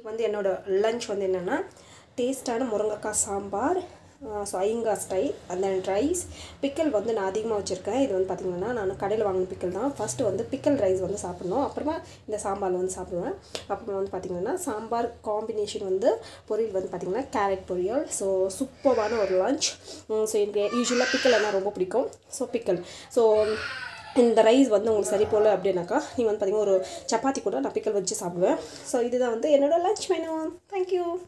வந்து என்னோடய லஞ்ச் வந்து என்னென்னா டேஸ்ட்டான முருங்கைக்காய் சாம்பார் ஸோ ஐங்கா ஸ்டைல் அந்த ரைஸ் பிக்கல் வந்து நான் அதிகமாக வச்சுருக்கேன் இது வந்து பார்த்திங்கன்னா நான் கடையில் வாங்கின பிக்கல் தான் ஃபஸ்ட்டு வந்து பிக்கல் ரைஸ் வந்து சாப்பிடணும் அப்புறமா இந்த சாம்பார் வந்து சாப்பிடுவேன் அப்புறமா வந்து பார்த்திங்கன்னா சாம்பார் காம்பினேஷன் வந்து பொரியல் வந்து பார்த்திங்கன்னா கேரட் பொரியல் ஸோ சூப்பரான ஒரு லஞ்ச் ஸோ எனக்கு யூஸ்வலாக பிக்கல் எல்லாம் ரொம்ப பிடிக்கும் ஸோ பிக்கல் ஸோ இந்த ரைஸ் வந்து உங்களுக்கு சரி போகல அப்படின்னாக்கா நீங்கள் வந்து பார்த்திங்கன்னா ஒரு சப்பாத்தி கூட நான் பிக்கல் வச்சு சாப்பிடுவேன் ஸோ இதுதான் வந்து என்னோடய லஞ்ச் மெனு தேங்க்யூ